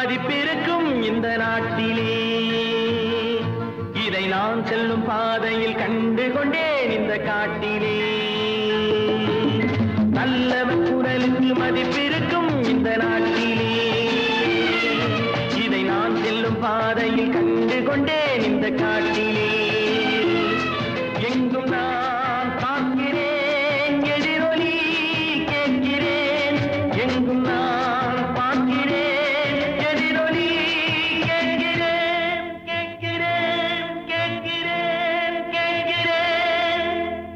மதிப்பிருக்கும் இந்த நாட்டிலே இதை நான் செல்லும் பாதையில் கண்டு கொண்டேன் இந்த காட்டிலே நல்லவன் குரலுக்கு மதிப்பிருக்கும் இந்த நாட்டிலே இதை நான் செல்லும் பாதையில் கண்டு கொண்டேன் இந்த காட்டிலே எங்கும் நான் பார்க்கிறேன் எதிரொலி கேட்கிறேன் எங்கும் நான் பார்க்கிறேன் எதிரொலி கேட்கிறேன் கேட்கிறேன் கேட்கிறேன் கேட்கிறேன்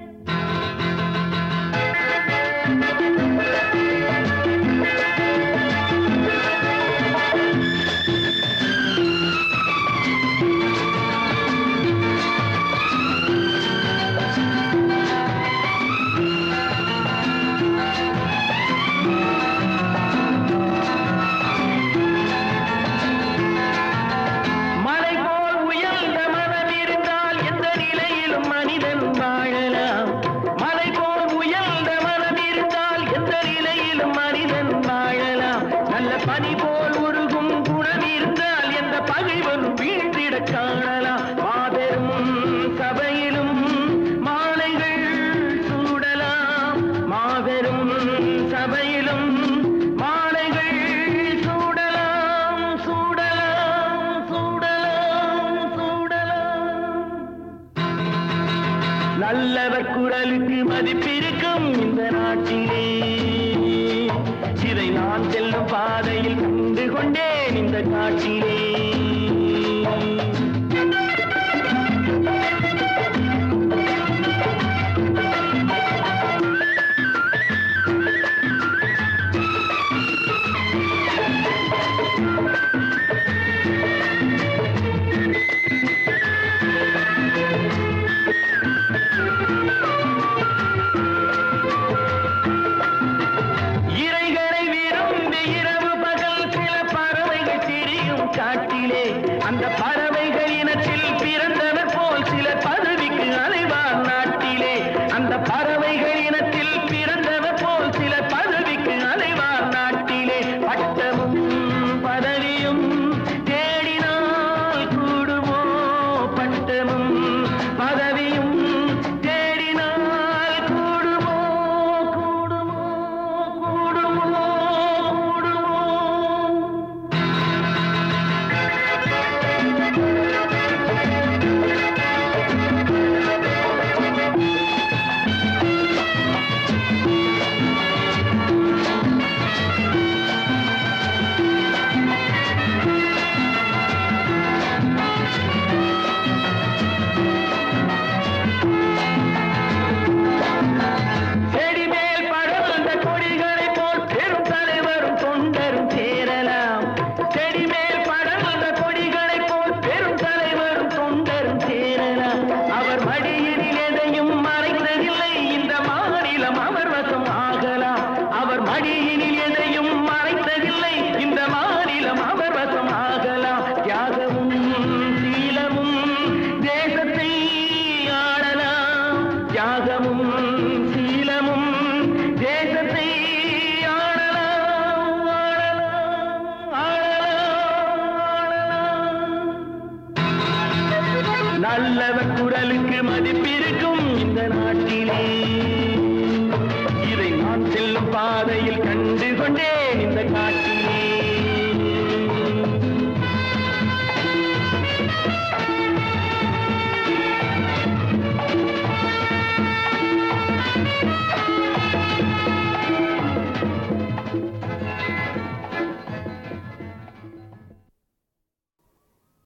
மலை போல் உயர்ந்த மனம் இருந்தால் எந்த நிலையிலும் மனிதன் வாழலாம் மலை போல் உயர்ந்த மனம் இருந்தால் எந்த நிலையிலும் மனிதன் வாழலாம் நல்ல பனி போல் உருகும் குணம் இருந்தால் எந்த பகைவன் வீழ்ந்திட காணலாம் மாபெரும் சபையிலும் மாலைகள் சூடலாம் மாபெரும் சபையிலும் மாலைகள் சூடலாம் சூடலாம் சூடலாம் சூடலாம் நல்லவர் குரலுக்கு மதிப்பிருக்கும் இந்த நாட்டிலே இதை நான் செல்லும் பாதையில் கண்டு கொண்டேன் இந்த காட்டிலே இறைகளை விரும்பி இரவு பகல் சில பறவைகள் திரியும் காட்டிலே அந்த பறவைகள் இனத்தில் பிறந்தவர் போல் சில பதவிக்கு அலைவார் நாட்டிலே அந்த பறவைகள் இனத்தில் பிறந்தவர் போல் சில பதவிக்கு அலைவார் நாட்டிலே பட்டமும் பதவியும் தேடினால் கூடுமோ பட்டமும் பதவியும் தேடினால் கூடுமோ கூடுமோ கூடுமோ கூடுமோ செடி மேல் படர்ந்த கொடிகளைப் போல் பெரும் தலைவரும் தொண்டரும் சேரலாம் செடி மேல் படர்ந்த கொடிகளைப் போல் பெரும் தலைவரும் தொண்டரும் சேரலாம் அவர் மடியினில் எதையும் மறைத்ததில்லை இந்த மாநிலம் அவர் வசம் ஆகலாம் அவர் மடியினில் எதையும் மறைத்ததில்லை இந்த மாநிலம் அவர் வசம் ஆகலாம் தியாகமும் சீலமும் தேசத்தை ஆளலாம் தியாகமும் சீலமும் தேசத்தை ஆளலாம் ஆளலாம் ஆளலாம் ஆளலாம் நல்லவர் குரலுக்கு மதிப்பிருக்கும் இந்த நாட்டிலே இதை நான் செல்லும் பாதையில் கண்டு கொண்டேன் இந்த காட்டிலே